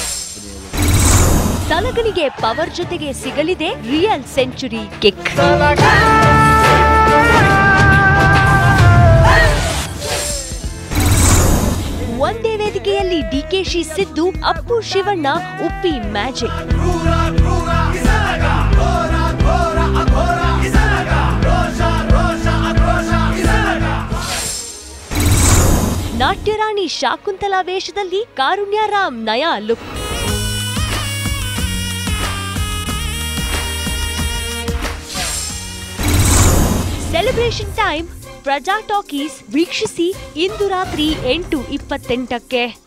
ಸಲಗನಿಗೆ power ಜೊತೆಗೆ ಸಿಗಲಿದೆ real century kick ಒಂದೇ ವೇದಿಕೆಯಲ್ಲಿ ಡಿಕೆಶಿ ಸಿದ್ದು ಅಪ್ಪು ಶಿವಣ್ಣ ಉಪ್ಪಿ ಮ್ಯಾಜಿಕ್ ನಾಟ್ಯರಾಣಿ ಶಾಕುಂತಲಾ ವೇಷದಲ್ಲಿ ಕಾರುಣ್ಯರಾಮ್ ನಯಾ ಲುಕ್ ಸೆಲೆಬ್ರೇಷನ್ ಟೈಮ್ ಪ್ರಜಾ ಟಾಕೀಸ್ ವೀಕ್ಷಿಸಿ ಇಂದು ರಾತ್ರಿ ಎಂಟು ಇಪ್ಪತ್ತೆಂಟಕ್ಕೆ